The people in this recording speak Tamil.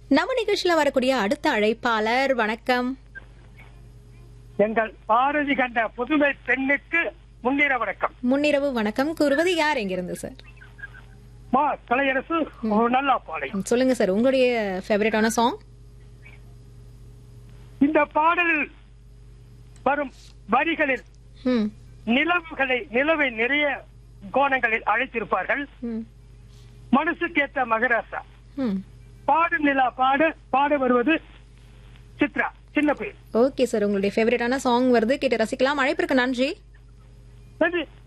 நம்ம நிகழ்ச்சியில வரக்கூடிய அடுத்த அழைப்பாளர் வணக்கம் எங்கள் பாரதி கண்ட புதுமை பெண்ணுக்கு முன்னிற வணக்கம் முன்னிரவு வணக்கம் கூறுவது யார் எங்கிருந்து சார் மா கலையரசு நல்லா பாடை ம், சொல்லுங்க சார் உங்களுடைய ஃபேவரட்டான சாங் இந்த பாடல் வரும் வரிகளில் ம் நிலவுகளை நிலவை நிறைய கோணங்களில் அழைத்திருப்பார்கள் ம் மனசுக்கேத்த மகராசா ம் பாடும் நிலா பாடு பாட வருவது சித்ரா சின்ன பேர் ஓகே சார் உங்களுடைய ஃபேவரட்டான சாங் வருது கேட்டு ரசிக்கலாம் அழைப்பிற்கு நன்றி நன்றி